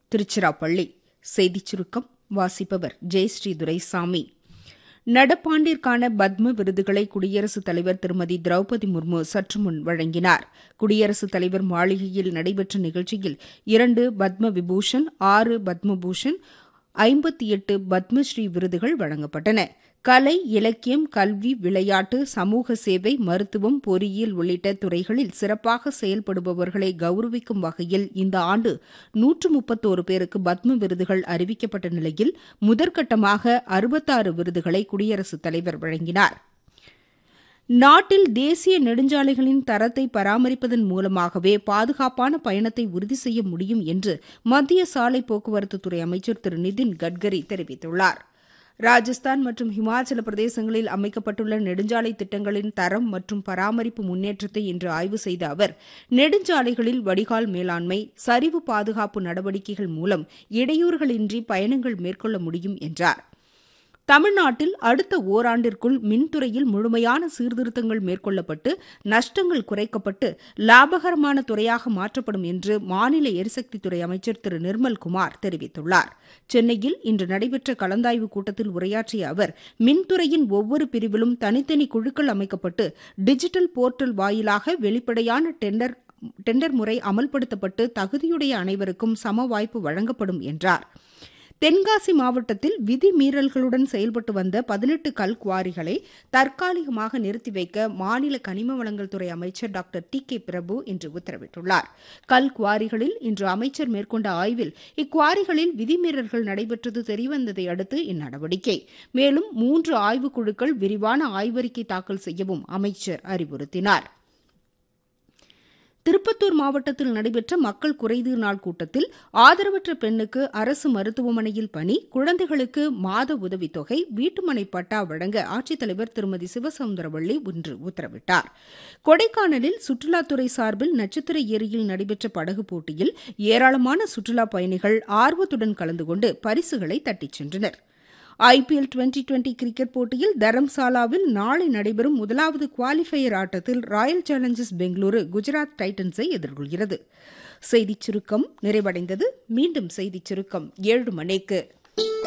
திருச்சிராப்பள்ளி செய்திச் சுருக்கம் வாசிப்பவர் ஜெயஸ்ரீ துரைசாமி நடப்பாண்டிற்கான பத்ம விருதுகளை குடியரசுத் தலைவர் திருமதி திரௌபதி முர்மு சற்று முன் வழங்கினார் குடியரசுத் தலைவர் மாளிகையில் நடைபெற்ற நிகழ்ச்சியில் இரண்டு பத்ம விபூஷன் ஆறு பத்மபூஷன் ஐம்பத்தி எட்டு பத்மஸ்ரீ விருதுகள் வழங்கப்பட்டன கலை இலக்கியம் கல்வி விளையாட்டு சமூக சேவை மருத்துவம் பொறியியல் உள்ளிட்ட துறைகளில் சிறப்பாக செயல்படுபவர்களை கௌரவிக்கும் வகையில் இந்த ஆண்டு நூற்று முப்பத்தோரு பேருக்கு பத்ம விருதுகள் அறிவிக்கப்பட்ட நிலையில் முதற்கட்டமாக அறுபத்தாறு விருதுகளை குடியரசுத் தலைவர் வழங்கினார் நாட்டில் தேசிய நெடுஞ்சாலைகளின் தரத்தை பராமரிப்பதன் மூலமாகவே பாதுகாப்பான பயணத்தை உறுதி செய்ய முடியும் என்று மத்திய சாலை போக்குவரத்துத்துறை அமைச்சர் திரு நிதின் கட்கரி தெரிவித்துள்ளார் ராஜஸ்தான் மற்றும் ஹிமாச்சல பிரதேசங்களில் அமைக்கப்பட்டுள்ள நெடுஞ்சாலை திட்டங்களின் தரம் மற்றும் பராமரிப்பு முன்னேற்றத்தை இன்று ஆய்வு செய்த அவர் நெடுஞ்சாலைகளில் வடிகால் மேலாண்மை சரிவு பாதுகாப்பு நடவடிக்கைகள் மூலம் இடையூறுகளின்றி பயணங்கள் மேற்கொள்ள முடியும் என்றார் தமிழ்நாட்டில் அடுத்த ஓராண்டிற்குள் மின்துறையில் முழுமையான சீர்திருத்தங்கள் மேற்கொள்ளப்பட்டு நஷ்டங்கள் குறைக்கப்பட்டு லாபகரமான துறையாக மாற்றப்படும் என்று மாநில எரிசக்தித்துறை அமைச்சர் திரு நிர்மல்குமார் தெரிவித்துள்ளார் சென்னையில் இன்று நடைபெற்ற கலந்தாய்வு கூட்டத்தில் உரையாற்றிய அவர் மின்துறையின் ஒவ்வொரு பிரிவிலும் தனித்தனி குழுக்கள் அமைக்கப்பட்டு டிஜிட்டல் போர்ட்டல் வாயிலாக வெளிப்படையான டெண்டர் டெண்டர் முறை அமல்படுத்தப்பட்டு தகுதியுடைய அனைவருக்கும் சம வாய்ப்பு வழங்கப்படும் என்றார் தென்காசி மாவட்டத்தில் விதி மீறல்களுடன் செயல்பட்டு வந்த பதினெட்டு கல் குவாரிகளை தற்காலிகமாக நிறுத்தி வைக்க மாநில கனிம வளங்கள் துறை அமைச்சர் டாக்டர் டி கே பிரபு இன்று உத்தரவிட்டுள்ளார் கல் குவாரிகளில் இன்று அமைச்சர் மேற்கொண்ட ஆய்வில் இக்குவாரிகளில் விதிமீறல்கள் நடைபெற்றது தெரியவந்ததை அடுத்து இந்நடவடிக்கை மேலும் மூன்று ஆய்வுக்குழுக்கள் விரிவான ஆய்வறிக்கை தாக்கல் செய்யவும் அமைச்சர் அறிவுறுத்தினார் திருப்பத்தூர் மாவட்டத்தில் நடைபெற்ற மக்கள் குறைதீர் நாள் கூட்டத்தில் ஆதரவற்ற பெண்ணுக்கு அரசு மருத்துவமனையில் பணி குழந்தைகளுக்கு மாத உதவித்தொகை வீட்டுமனை பட்டா வழங்க ஆட்சித்தலைவர் திருமதி சிவசவுந்தரவள்ளி இன்று உத்தரவிட்டார் கொடைக்கானலில் சுற்றுலாத்துறை சார்பில் நட்சத்திர ஏரியில் நடைபெற்ற படகு போட்டியில் ஏராளமான சுற்றுலாப் பயணிகள் ஆர்வத்துடன் கலந்து கொண்டு பரிசுகளை தட்டிச் சென்றனர் ஐபிஎல் டுவெண்டி டுவெண்டி கிரிக்கெட் போட்டியில் தரம்சாலாவில் நாளை நடைபெறும் முதலாவது குவாலிஃபயர் ஆட்டத்தில் ராயல் சேலஞ்சர்ஸ் பெங்களூரு குஜராத் டைட்டன்ஸை எதிர்கொள்கிறது செய்திச் சுருக்கம் நிறைவடைந்தது மீண்டும் செய்திச் சுருக்கம் ஏழு மணிக்கு